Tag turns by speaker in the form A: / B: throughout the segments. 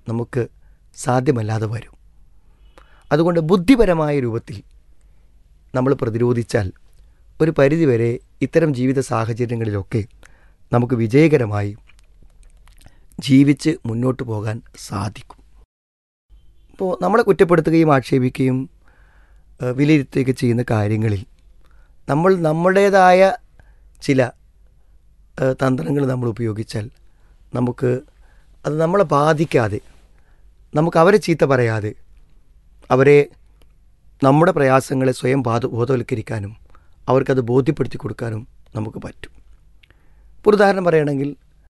A: നമുക്ക് സാധ്യമല്ലാതെ വരും അതുകൊണ്ട് ബുദ്ധിപരമായ രൂപത്തിൽ നമ്മൾ പ്രതിരോധിച്ചാൽ ഒരു പരിധിവരെ ഇത്തരം ജീവിത സാഹചര്യങ്ങളിലൊക്കെ നമുക്ക് വിജയകരമായി ജീവിച്ച് മുന്നോട്ട് പോകാൻ സാധിക്കും ഇപ്പോൾ നമ്മളെ കുറ്റപ്പെടുത്തുകയും ആക്ഷേപിക്കുകയും ഏഹ്, വിലയിരുത്തുകയൊക്കെ ചെയ്യുന്ന കാര്യങ്ങളിൽ നമ്മൾ നമ്മുടേതായ ചില ഏഹ്, തന്ത്രങ്ങൾ നമ്മൾ ഉപയോഗിച്ചാൽ നമുക്ക് അത് നമ്മളെ ബാധിക്കാതെ നമുക്ക് അവരെ ചീത്ത പറയാതെ അവരെ നമ്മുടെ പ്രയാസങ്ങളെ സ്വയം ബാധ ബോധവൽക്കരിക്കാനും അവർക്കത് ബോധ്യപ്പെടുത്തി കൊടുക്കാനും നമുക്ക് പറ്റും ഇപ്പോൾ ഒരു ഉദാഹരണം പറയുകയാണെങ്കിൽ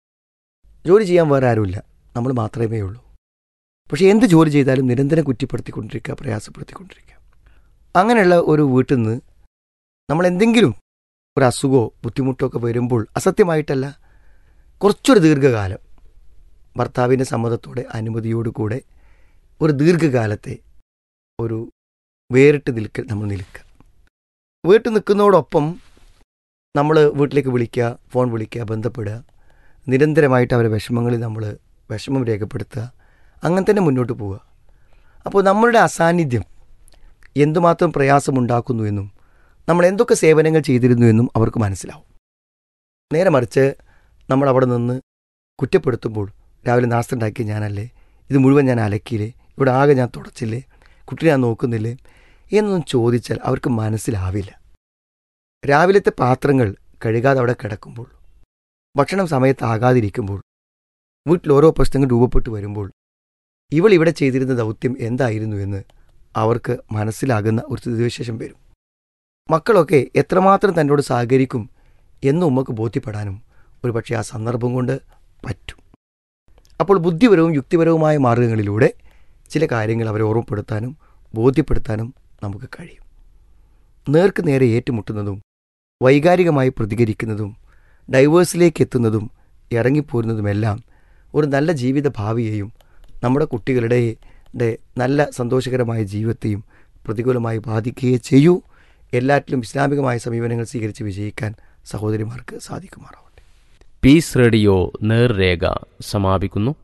A: ജോലി ചെയ്യാൻ വേറെ ആരുമില്ല നമ്മൾ മാത്രമേ ഉള്ളൂ പക്ഷേ എന്ത് ജോലി ചെയ്താലും നിരന്തരം കുറ്റിപ്പെടുത്തിക്കൊണ്ടിരിക്കുക പ്രയാസപ്പെടുത്തിക്കൊണ്ടിരിക്കുക അങ്ങനെയുള്ള ഒരു വീട്ടിൽ നിന്ന് നമ്മൾ എന്തെങ്കിലും ഒരു അസുഖമോ ബുദ്ധിമുട്ടോ ഒക്കെ വരുമ്പോൾ അസത്യമായിട്ടല്ല കുറച്ചൊരു ദീർഘകാലം ഭർത്താവിൻ്റെ സമ്മതത്തോടെ അനുമതിയോടുകൂടെ ഒരു ദീർഘകാലത്തെ ഒരു വേറിട്ട് നിൽക്കൽ നമ്മൾ നിൽക്കുക വീട്ടിൽ നിൽക്കുന്നതോടൊപ്പം നമ്മൾ വീട്ടിലേക്ക് വിളിക്കുക ഫോൺ വിളിക്കുക ബന്ധപ്പെടുക നിരന്തരമായിട്ട് അവരുടെ വിഷമങ്ങളിൽ നമ്മൾ വിഷമം രേഖപ്പെടുത്തുക അങ്ങനെ തന്നെ മുന്നോട്ട് പോവുക അപ്പോൾ നമ്മളുടെ അസാന്നിധ്യം എന്തുമാത്രം പ്രയാസമുണ്ടാക്കുന്നു എന്നും നമ്മൾ എന്തൊക്കെ സേവനങ്ങൾ ചെയ്തിരുന്നു എന്നും അവർക്ക് മനസ്സിലാവും നേരെ മറിച്ച് നമ്മൾ അവിടെ നിന്ന് കുറ്റപ്പെടുത്തുമ്പോൾ രാവിലെ നാസ്ത ഉണ്ടാക്കിയ ഞാനല്ലേ ഇത് മുഴുവൻ ഞാൻ അലക്കിയില്ലേ ഇവിടെ ആകെ ഞാൻ തുടച്ചില്ലേ കുട്ടി ഞാൻ നോക്കുന്നില്ലേ എന്നൊന്നും ചോദിച്ചാൽ അവർക്ക് മനസ്സിലാവില്ല രാവിലത്തെ പാത്രങ്ങൾ കഴുകാതെ അവിടെ കിടക്കുമ്പോൾ ഭക്ഷണം സമയത്താകാതിരിക്കുമ്പോൾ വീട്ടിൽ ഓരോ പ്രശ്നങ്ങൾ രൂപപ്പെട്ടു വരുമ്പോൾ ഇവൾ ഇവിടെ ചെയ്തിരുന്ന ദൗത്യം എന്തായിരുന്നു എന്ന് അവർക്ക് മനസ്സിലാകുന്ന ഒരു സ്ഥിതിവിശേഷം വരും മക്കളൊക്കെ എത്രമാത്രം തന്നോട് സഹകരിക്കും എന്ന് ഉമ്മക്ക് ബോധ്യപ്പെടാനും ഒരുപക്ഷെ ആ സന്ദർഭം കൊണ്ട് പറ്റും അപ്പോൾ ബുദ്ധിപരവും യുക്തിപരവുമായ മാർഗങ്ങളിലൂടെ ചില കാര്യങ്ങൾ അവരെ ഓർമ്മപ്പെടുത്താനും ബോധ്യപ്പെടുത്താനും നമുക്ക് കഴിയും നേർക്ക് നേരെ ഏറ്റുമുട്ടുന്നതും വൈകാരികമായി പ്രതികരിക്കുന്നതും ഡൈവേഴ്സിലേക്ക് എത്തുന്നതും ഇറങ്ങിപ്പോരുന്നതുമെല്ലാം ഒരു നല്ല ജീവിത ഭാവിയെയും നമ്മുടെ കുട്ടികളുടെ ടെ നല്ല സന്തോഷകരമായ ജീവിതത്തെയും പ്രതികൂലമായി ബാധിക്കുകയേ ചെയ്യൂ എല്ലാറ്റിലും ഇസ്ലാമികമായ സമീപനങ്ങൾ സ്വീകരിച്ച് വിജയിക്കാൻ സഹോദരിമാർക്ക് സാധിക്കുമാറാവട്ടെ
B: പീസ് റേഡിയോ നേർരേഖ സമാപിക്കുന്നു